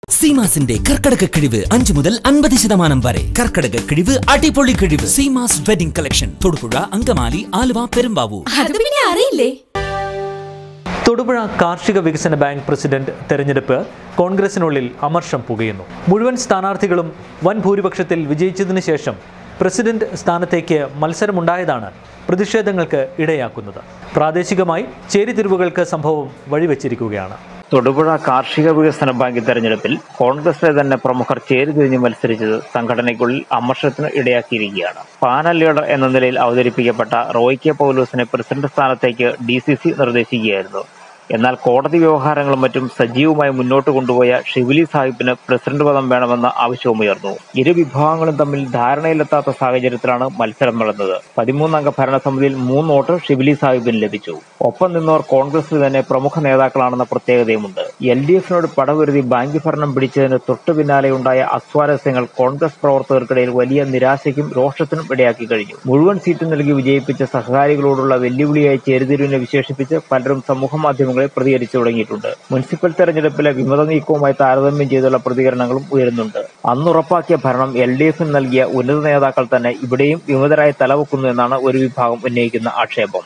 സീമാസിന്റെ കർക്കടക കിഴിവ് അഞ്ചു മുതൽ അൻപത് ശതമാനം വരെ കർക്കടക കിഴിവ് അടിപൊളി കിഴിവ് സീമാസ് വെഡിംഗ് കളക്ഷൻ തൊടുപുഴ അങ്കമാലി ആലുവ പെരുമ്പാവൂർ അത് പിന്നെ അറിയില്ലേ തൊടുപുഴ കാർഷിക വികസന ബാങ്ക് പ്രസിഡന്റ് തെരഞ്ഞെടുപ്പ് കോൺഗ്രസിനുള്ളിൽ അമർഷം പുകയുന്നു മുഴുവൻ സ്ഥാനാർത്ഥികളും വൻ ഭൂരിപക്ഷത്തിൽ വിജയിച്ചതിനു ശേഷം പ്രസിഡന്റ് സ്ഥാനത്തേക്ക് മത്സരമുണ്ടായതാണ് പ്രതിഷേധങ്ങൾക്ക് ഇടയാക്കുന്നത് പ്രാദേശികമായി ചേരിതിരിവുകൾക്ക് സംഭവം വഴിവെച്ചിരിക്കുകയാണ് തൊടുപുഴ കാർഷിക വികസന ബാങ്ക് തെരഞ്ഞെടുപ്പിൽ കോൺഗ്രസിലെ തന്നെ പ്രമുഖർ ചേരിതിരിഞ്ഞ് മത്സരിച്ചത് സംഘടനയ്ക്കുള്ളിൽ അമർഷത്തിന് ഇടയാക്കിയിരിക്കുകയാണ് പാനൽ ലീഡർ എന്ന നിലയിൽ അവതരിപ്പിക്കപ്പെട്ട റോയ് കെ പൗലോസിനെ പ്രസിഡന്റ് സ്ഥാനത്തേക്ക് ഡി സി സി നിർദ്ദേശിക്കുകയായിരുന്നു എന്നാൽ കോടതി വ്യവഹാരങ്ങളും മറ്റും സജീവമായി മുന്നോട്ട് കൊണ്ടുപോയ ഷിബിലി സാഹിബിന് പ്രസിഡന്റ് പദം വേണമെന്ന ആവശ്യവുമുയർന്നു ഇരു വിഭാഗങ്ങളും തമ്മിൽ ധാരണയിലെത്താത്ത സാഹചര്യത്തിലാണ് മത്സരം നടന്നത് പതിമൂന്നംഗ ഭരണസമിതിയിൽ മൂന്ന് വോട്ട് ഷിബിലി സാഹിബിന് ലഭിച്ചു ഒപ്പം നിന്നവർ കോൺഗ്രസിൽ തന്നെ പ്രമുഖ നേതാക്കളാണെന്ന പ്രത്യേകതയുമുണ്ട് എൽ ഡി എഫിനോട് പടവരുതി ബാങ്ക് ഭരണം പിടിച്ചതിന് തൊട്ടു പിന്നാലെയുണ്ടായ അസ്വാരസ്യങ്ങൾ കോൺഗ്രസ് പ്രവർത്തകർക്കിടയിൽ വലിയ നിരാശയ്ക്കും രോഷത്തിനും ഇടയാക്കി കഴിഞ്ഞു മുഴുവൻ സീറ്റ് നൽകി വിജയിപ്പിച്ച സഹകാരികളോടുള്ള വെല്ലുവിളിയായി ചേരിതിരിവിനെ വിശേഷിപ്പിച്ച് പലരും സമൂഹ മാധ്യമങ്ങളിൽ പ്രതികരിച്ചു തുടങ്ങിയിട്ടുണ്ട് മുനിസിപ്പൽ തെരഞ്ഞെടുപ്പിലെ വിമത നീക്കവുമായി താരതമ്യം ചെയ്തുള്ള പ്രതികരണങ്ങളും ഉയരുന്നുണ്ട് അന്നുറപ്പാക്കിയ ഭരണം എൽ ഡി എഫിന് നൽകിയ ഉന്നത നേതാക്കൾ തന്നെ ഇവിടെയും വിമതരായി തലവെക്കുന്നു എന്നാണ് ഒരു വിഭാഗം ഉന്നയിക്കുന്ന ആക്ഷേപം